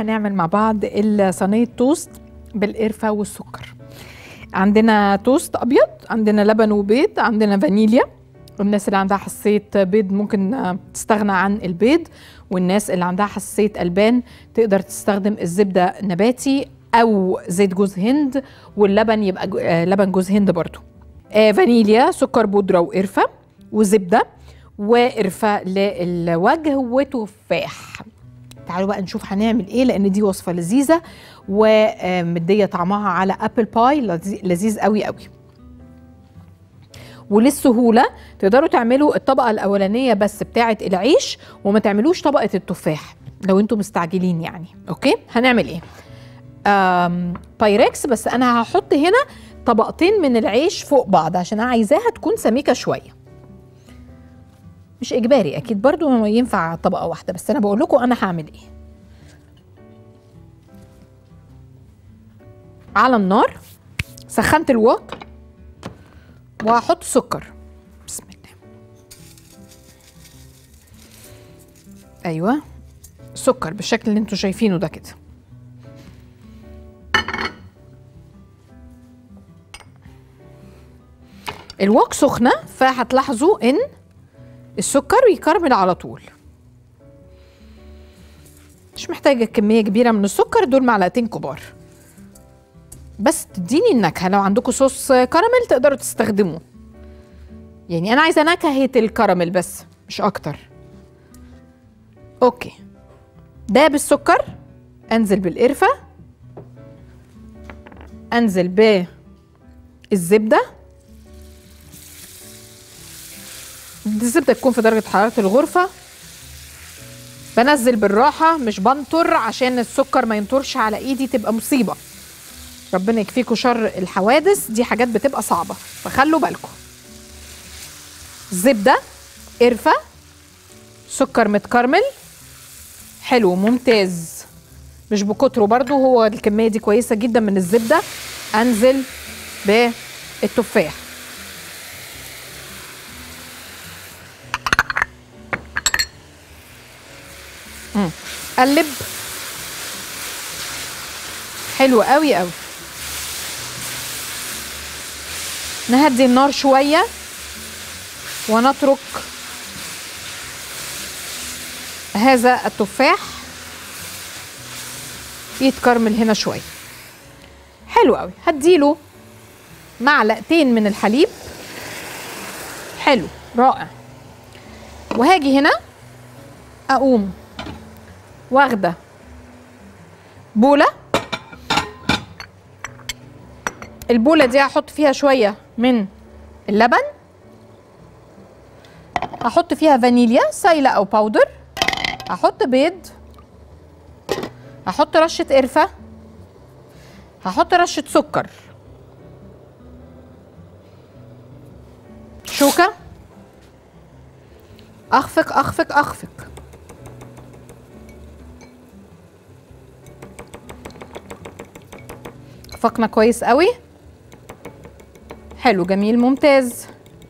هنعمل مع بعض صينيه توست بالقرفه والسكر عندنا توست ابيض عندنا لبن وبيض عندنا فانيليا الناس اللي عندها حساسيه بيض ممكن آه، تستغنى عن البيض والناس اللي عندها حساسيه البان تقدر تستخدم الزبده نباتي او زيت جوز هند واللبن يبقى جو- آه، لبن جوز هند برضو آه، فانيليا سكر بودره وقرفه وزبده وقرفه للوجه وتفاح تعالوا بقى نشوف هنعمل ايه لان دي وصفه لذيذه ومديه طعمها على ابل باي لذي- لذيذ قوي قوي وللسهوله تقدروا تعملوا الطبقه الاولانيه بس بتاعه العيش وما تعملوش طبقه التفاح لو انتم مستعجلين يعني اوكي هنعمل ايه آم بايركس بس انا هحط هنا طبقتين من العيش فوق بعض عشان انا عايزاها تكون سميكه شويه مش اجباري اكيد برضو ينفع طبقه واحده بس انا بقول لكم انا هعمل ايه على النار سخنت الوok وهحط سكر بسم الله ايوه سكر بالشكل اللي انتوا شايفينه ده كده الوok سخنه فهتلاحظوا ان السكر يكرمل على طول مش محتاجه كميه كبيره من السكر دول معلقتين كبار بس تديني النكهه لو عندكم صوص كراميل تقدروا تستخدموه يعني انا عايزه نكهه الكراميل بس مش اكتر اوكي ده بالسكر انزل بالقرفه انزل بالزبده دي الزبده تكون في درجه حراره الغرفه بنزل بالراحه مش بنطر عشان السكر ما ينطرش على ايدي تبقى مصيبه ربنا يكفيكوا شر الحوادث دي حاجات بتبقى صعبه فخلوا بالكم زبده قرفه سكر متكرمل حلو ممتاز مش بكتره برضو هو الكميه دي كويسه جدا من الزبده انزل بالتفاح مم. قلب حلو قوي قوي نهدي النار شويه ونترك هذا التفاح يتكرمل هنا شويه حلو قوي هديله معلقتين من الحليب حلو رائع وهاجي هنا اقوم واخده بوله البوله دي هحط فيها شويه من اللبن هحط فيها فانيليا سايله او باودر هحط بيض هحط رشه قرفه هحط رشه سكر شوكه اخفق اخفق اخفق خفقنا كويس قوي حلو جميل ممتاز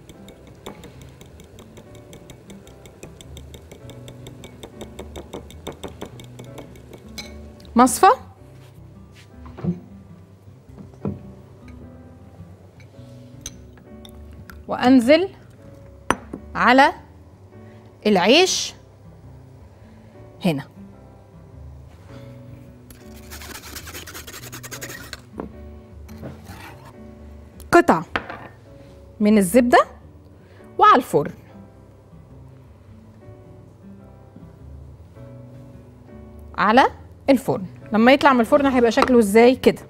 مصفى وانزل على العيش هنا قطع من الزبده وعلى الفرن على الفرن لما يطلع من الفرن هيبقى شكله ازاي كده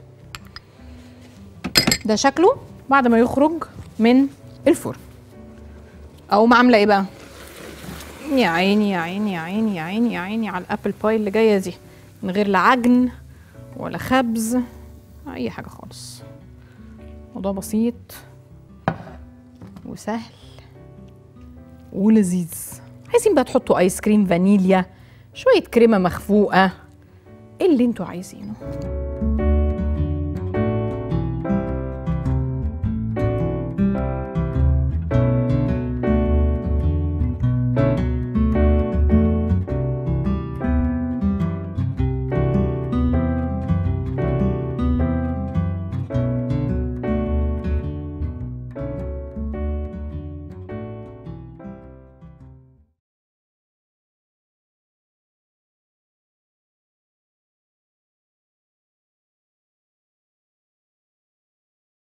ده شكله بعد ما يخرج من الفرن اقوم عامله ايه بقى يا عيني يا عيني يا عيني يا عيني يا عيني على الابل باي اللي جايه دي من غير لا عجن ولا خبز اي حاجه خالص موضوع بسيط وسهل ولذيذ عايزين بقى تحطوا ايس كريم فانيليا شويه كريمه مخفوقه اللي انتوا عايزينه